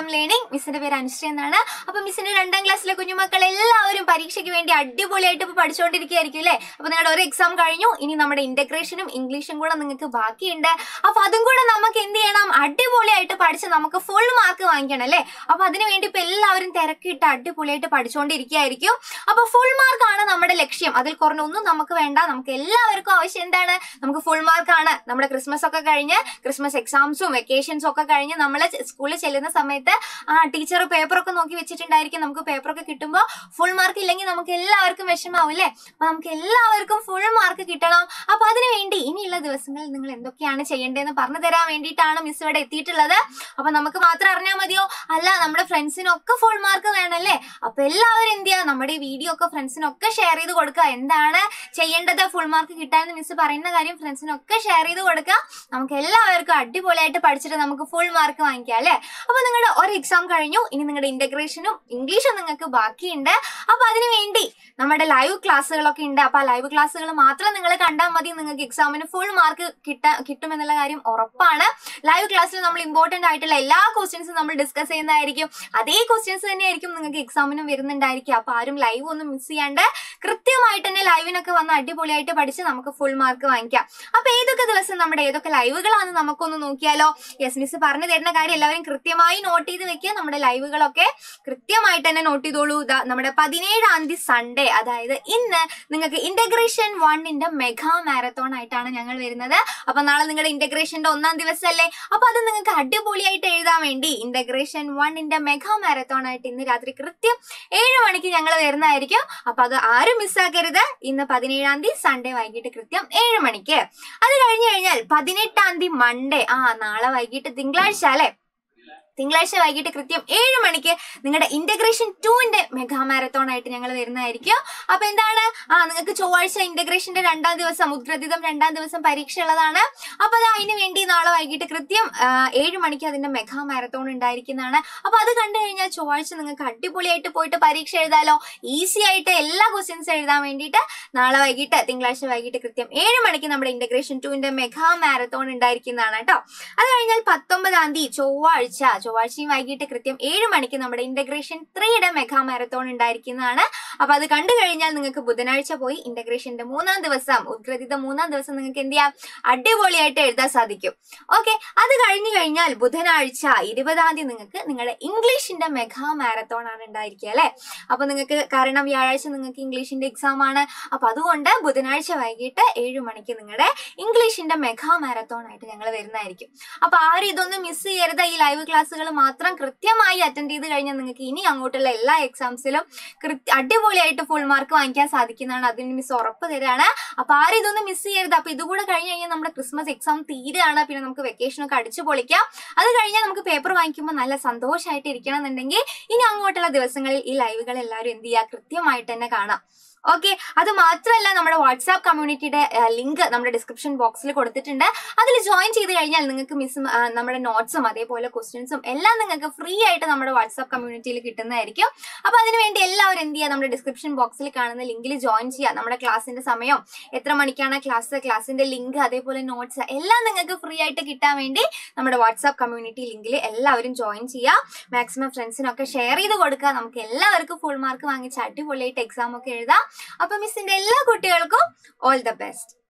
M learning മിസ്സിന്റെ പേര് അനുശ്രീ എന്നാണ് അപ്പൊ മിസ്സിന്റെ രണ്ടാം ക്ലാസ്സിലെ കുഞ്ഞുമക്കൾ എല്ലാവരും പരീക്ഷയ്ക്ക് വേണ്ടി അടിപൊളിയായിട്ട് ഇപ്പൊ പഠിച്ചുകൊണ്ടിരിക്കുകയായിരിക്കും അല്ലേ അപ്പൊ നിങ്ങളുടെ ഒരു എക്സാം കഴിഞ്ഞു ഇനി നമ്മുടെ ഇന്റഗ്രേഷനും ഇംഗ്ലീഷും കൂടെ നിങ്ങൾക്ക് ബാക്കിയുണ്ട് അപ്പൊ അതും കൂടെ നമുക്ക് എന്ത് ചെയ്യണം അടിപൊളിയായിട്ട് പഠിച്ച് നമുക്ക് ഫുൾ മാർക്ക് വാങ്ങിക്കണം അല്ലേ അപ്പൊ അതിനു വേണ്ടി ഇപ്പൊ എല്ലാവരും തിരക്കിട്ട് അടിപൊളിയായിട്ട് പഠിച്ചുകൊണ്ടിരിക്കുകയായിരിക്കും അപ്പൊ ഫുൾ മാർക്ക് ആണ് നമ്മുടെ ലക്ഷ്യം അതിൽ കുറഞ്ഞൊന്നും നമുക്ക് വേണ്ട നമുക്ക് എല്ലാവർക്കും ആവശ്യം എന്താണ് നമുക്ക് ഫുൾ മാർക്ക് ആണ് നമ്മുടെ ക്രിസ്മസ് ഒക്കെ കഴിഞ്ഞ് ക്രിസ്മസ് എക്സാംസും വെക്കേഷൻസും ഒക്കെ കഴിഞ്ഞ് നമ്മൾ സ്കൂളിൽ ചെല്ലുന്ന സമയത്ത് ആ ടീച്ചർ പേപ്പറൊക്കെ നോക്കി വെച്ചിട്ടുണ്ടായിരിക്കും നമുക്ക് പേപ്പറൊക്കെ കിട്ടുമ്പോൾ ഫുൾ മാർക്ക് ഇല്ലെങ്കിൽ നമുക്ക് എല്ലാവർക്കും വിഷമാവും അല്ലേ അപ്പൊ നമുക്ക് എല്ലാവർക്കും ഫുൾ മാർക്ക് കിട്ടണം അപ്പൊ അതിനു വേണ്ടി ഇനിയുള്ള ദിവസങ്ങളിൽ നിങ്ങൾ എന്തൊക്കെയാണ് ചെയ്യേണ്ടതെന്ന് പറഞ്ഞു തരാൻ വേണ്ടിയിട്ടാണ് മിസ് ഇവിടെ എത്തിയിട്ടുള്ളത് അപ്പൊ നമുക്ക് മാത്രം അറിഞ്ഞാൽ മതിയോ അല്ല നമ്മുടെ ഫ്രണ്ട്സിനൊക്കെ ഫുൾ മാർക്ക് വേണമല്ലേ അപ്പൊ എല്ലാവരും എന്ത് ചെയ്യുക നമ്മുടെ ഈ വീഡിയോ ഒക്കെ ഫ്രണ്ട്സിനൊക്കെ ഷെയർ ചെയ്ത് കൊടുക്കുക എന്താണ് ചെയ്യേണ്ടത് ഫുൾ മാർക്ക് കിട്ടാനെന്ന് മിസ് പറയുന്ന കാര്യം ഫ്രണ്ട്സിനൊക്കെ ഷെയർ ചെയ്ത് കൊടുക്കുക നമുക്ക് എല്ലാവർക്കും അടിപൊളിയായിട്ട് പഠിച്ചിട്ട് നമുക്ക് ഫുൾ മാർക്ക് വാങ്ങിക്കാം അല്ലേ അപ്പൊ നിങ്ങളുടെ ഒരു എക്സാം കഴിഞ്ഞു ഇനി നിങ്ങളുടെ ഇന്റഗ്രേഷനും ഇംഗ്ലീഷും നിങ്ങൾക്ക് ബാക്കിയുണ്ട് അപ്പൊ അതിനു വേണ്ടി നമ്മുടെ ലൈവ് ക്ലാസ്സുകളൊക്കെ ഉണ്ട് അപ്പൊ ആ ലൈവ് ക്ലാസ്സുകൾ മാത്രം നിങ്ങൾ കണ്ടാൽ മതി നിങ്ങൾക്ക് എക്സാമിന് ഫുൾ മാർക്ക് കിട്ടാ കിട്ടുമെന്നുള്ള കാര്യം ഉറപ്പാണ് ലൈവ് ക്ലാസ്സിൽ നമ്മൾ ഇമ്പോർട്ടന്റ് ആയിട്ടുള്ള എല്ലാ ക്വസ്റ്റ്യൻസും നമ്മൾ ഡിസ്കസ് ചെയ്യുന്നതായിരിക്കും അതേ ക്വസ്റ്റ്യൻസ് തന്നെയായിരിക്കും നിങ്ങൾക്ക് എക്സാമിനും വരുന്നുണ്ടായിരിക്കും അപ്പൊ ആരും ലൈവ് ഒന്നും മിസ് ചെയ്യാണ്ട് കൃത്യമായിട്ട് തന്നെ ലൈവിനൊക്കെ വന്ന് അടിപൊളിയായിട്ട് പഠിച്ച് നമുക്ക് ഫുൾ മാർക്ക് വാങ്ങിക്കാം അപ്പൊ ഏതൊക്കെ ദിവസം നമ്മുടെ ഏതൊക്കെ ലൈവുകളാണ് നമുക്കൊന്ന് നോക്കിയാലോ യെസ് മിസ് പറഞ്ഞു തരുന്ന കാര്യം എല്ലാവരും കൃത്യമായി നോട്ട് ചെയ്ത് വെക്കുക നമ്മുടെ ലൈവുകളൊക്കെ കൃത്യമായിട്ട് തന്നെ നോട്ട് ചെയ്തോളൂ ഇതാ നമ്മുടെ പതിനേഴാം തീയതി സൺഡേ അതായത് ഇന്ന് നിങ്ങൾക്ക് ഇന്റഗ്രേഷൻ വണ്ണിന്റെ മെഗാ മാരത്തോൺ ആയിട്ടാണ് ഞങ്ങൾ വരുന്നത് അപ്പൊ നാളെ നിങ്ങളുടെ ഇന്റഗ്രേഷന്റെ ഒന്നാം ദിവസമല്ലേ അപ്പൊ അത് നിങ്ങൾക്ക് അടിപൊളിയായിട്ട് എഴുതാൻ വേണ്ടി ഇന്റഗ്രേഷൻ വണ്ണിന്റെ മെഗാ മാരത്തോൺ ആയിട്ട് ഇന്ന് രാത്രി കൃത്യം ഏഴ് മണിക്ക് ഞങ്ങൾ വരുന്നതായിരിക്കും അപ്പൊ അത് ആരും മിസ്സാക്കരുത് ഇന്ന് പതിനേഴാം തീയതി സൺഡേ വൈകിട്ട് കൃത്യം ഏഴ് മണിക്ക് അത് കഴിഞ്ഞു കഴിഞ്ഞാൽ പതിനെട്ടാം തീയതി മൺഡേ ആ നാളെ വൈകിട്ട് തിങ്കളാഴ്ച അല്ലെ തിങ്കളാഴ്ച വൈകിട്ട് കൃത്യം ഏഴ് മണിക്ക് നിങ്ങളുടെ ഇന്റഗ്രേഷൻ ടുവിന്റെ മെഗാ മാരത്തോൺ ആയിട്ട് ഞങ്ങൾ വരുന്നതായിരിക്കും അപ്പൊ എന്താണ് ആ നിങ്ങൾക്ക് ചൊവ്വാഴ്ച ഇന്റഗ്രേഷന്റെ രണ്ടാം ദിവസം ഉദ്ഗ്രഥിതം രണ്ടാം ദിവസം പരീക്ഷ ഉള്ളതാണ് അപ്പൊ അത് അതിന് വേണ്ടി നാളെ വൈകിട്ട് കൃത്യം ആ, ഏഴ് മണിക്ക് അതിന്റെ മെഗാ മാരത്തോൺ ഉണ്ടായിരിക്കുന്നതാണ് അപ്പൊ അത് കണ്ടു കഴിഞ്ഞാൽ ചൊവ്വാഴ്ച നിങ്ങൾക്ക് അടിപൊളിയായിട്ട് പോയിട്ട് പരീക്ഷ എഴുതാലോ ഈസി ആയിട്ട് എല്ലാ ക്വസ്റ്റ്യൻസ് എഴുതാൻ വേണ്ടിയിട്ട് നാളെ വൈകിട്ട് തിങ്കളാഴ്ച വൈകിട്ട് കൃത്യം ഏഴ് മണിക്ക് നമ്മുടെ ഇന്റഗ്രേഷൻ ടുവിന്റെ മെഗാ മാരത്തോൺ ഉണ്ടായിരിക്കുന്നതാണ് കേട്ടോ അത് കഴിഞ്ഞാൽ പത്തൊമ്പതാം തീയതി ചൊവ്വാഴ്ച ചൊവ്വാഴ്ചയും വൈകിട്ട് കൃത്യം ഏഴ് മണിക്ക് നമ്മുടെ ഇന്റഗ്രേഷൻ ത്രീയുടെ മെഗാ മാരത്തോൺ ഉണ്ടായിരിക്കുന്നതാണ് അപ്പൊ അത് കണ്ടു കഴിഞ്ഞാൽ നിങ്ങൾക്ക് ബുധനാഴ്ച പോയി ഇന്റഗ്രേഷന്റെ മൂന്നാം ദിവസം ഉദ്ഗ്രഥിത മൂന്നാം ദിവസം നിങ്ങൾക്ക് എന്ത് ചെയ്യാം അടിപൊളിയായിട്ട് എഴുതാൻ സാധിക്കും ഓക്കെ അത് കഴിഞ്ഞു കഴിഞ്ഞാൽ ബുധനാഴ്ച ഇരുപതാം തീയതി നിങ്ങൾക്ക് നിങ്ങളുടെ ഇംഗ്ലീഷിന്റെ മെഗാ മാരത്തോൺ ആണ് ഉണ്ടായിരിക്കുക അല്ലെ അപ്പൊ നിങ്ങൾക്ക് കാരണം വ്യാഴാഴ്ച നിങ്ങൾക്ക് ഇംഗ്ലീഷിന്റെ എക്സാം ആണ് അപ്പൊ അതുകൊണ്ട് ബുധനാഴ്ച വൈകിട്ട് ഏഴ് മണിക്ക് നിങ്ങളുടെ ഇംഗ്ലീഷിന്റെ മെഗാ മാരത്തോൺ ആയിട്ട് ഞങ്ങൾ വരുന്നതായിരിക്കും അപ്പൊ ആരും ഇതൊന്നും മിസ് ചെയ്യരുത് ഈ ലൈവ് ക്ലാസ്സുകൾ മാത്രം കൃത്യമായി അറ്റൻഡ് ചെയ്ത് കഴിഞ്ഞാൽ നിങ്ങൾക്ക് ഇനി അങ്ങോട്ടുള്ള എല്ലാ എക്സാംസിലും കൃത്യ അടിപൊളിയായിട്ട് ഫുൾ മാർക്ക് വാങ്ങിക്കാൻ സാധിക്കുന്നതാണ് അതിന് മിസ് ഉറപ്പ് തരാണ് അപ്പൊ ആരും ഇതൊന്നും മിസ് ചെയ്യരുത് അപ്പൊ ഇതുകൂടെ കഴിഞ്ഞ് കഴിഞ്ഞാൽ നമ്മുടെ ക്രിസ്മസ് എക്സാം തീരുകയാണ് പിന്നെ നമുക്ക് വെക്കേഷൻ ഒക്കെ അടിച്ചു പൊളിക്കാം അത് കഴിഞ്ഞാൽ നമുക്ക് പേപ്പർ വാങ്ങിക്കുമ്പോൾ നല്ല സന്തോഷമായിട്ട് ഇരിക്കണം എന്നുണ്ടെങ്കിൽ ഇനി അങ്ങോട്ടുള്ള ദിവസങ്ങളിൽ ഈ ലൈവുകൾ എല്ലാവരും എന്ത് ചെയ്യുക കൃത്യമായിട്ട് തന്നെ കാണാം ഓക്കെ അത് മാത്രമല്ല നമ്മുടെ വാട്സാപ്പ് കമ്മ്യൂണിറ്റിയുടെ ലിങ്ക് നമ്മുടെ ഡിസ്ക്രിപ്ഷൻ ബോക്സിൽ കൊടുത്തിട്ടുണ്ട് അതിൽ ജോയിൻ ചെയ്ത് കഴിഞ്ഞാൽ നിങ്ങൾക്ക് മിസ് നമ്മുടെ നോട്ട്സും അതേപോലെ ക്വസ്റ്റ്യൻസും എല്ലാം നിങ്ങൾക്ക് ഫ്രീ ആയിട്ട് നമ്മുടെ വാട്സാപ്പ് കമ്മ്യൂണിറ്റിയിൽ കിട്ടുന്നതായിരിക്കും അപ്പൊ അതിനുവേണ്ടി എല്ലാവരും എന്ത് ചെയ്യുക നമ്മുടെ ഡിസ്ക്രിപ്ഷൻ ബോക്സിൽ കാണുന്ന ലിങ്കിൽ ജോയിൻ ചെയ്യുക നമ്മുടെ ക്ലാസ്സിന്റെ സമയം എത്ര മണിക്കാണ് ക്ലാസ് ക്ലാസ്സിന്റെ ലിങ്ക് അതേപോലെ നോട്ട്സ് എല്ലാം നിങ്ങൾക്ക് ഫ്രീ ആയിട്ട് കിട്ടാൻ വേണ്ടി നമ്മുടെ വാട്സാപ്പ് കമ്മ്യൂണിറ്റി ലിങ്കിൽ എല്ലാവരും ജോയിൻ ചെയ്യുക മാക്സിമം ഫ്രണ്ട്സിനൊക്കെ ഷെയർ ചെയ്ത് കൊടുക്കുക നമുക്ക് എല്ലാവർക്കും ഫുൾ മാർക്ക് വാങ്ങിച്ച് അടിപൊളിയായിട്ട് എക്സാം ഒക്കെ എഴുതാം അപ്പൊ മിസ്സിന്റെ എല്ലാ കുട്ടികൾക്കും ഓൾ ദ ബെസ്റ്റ്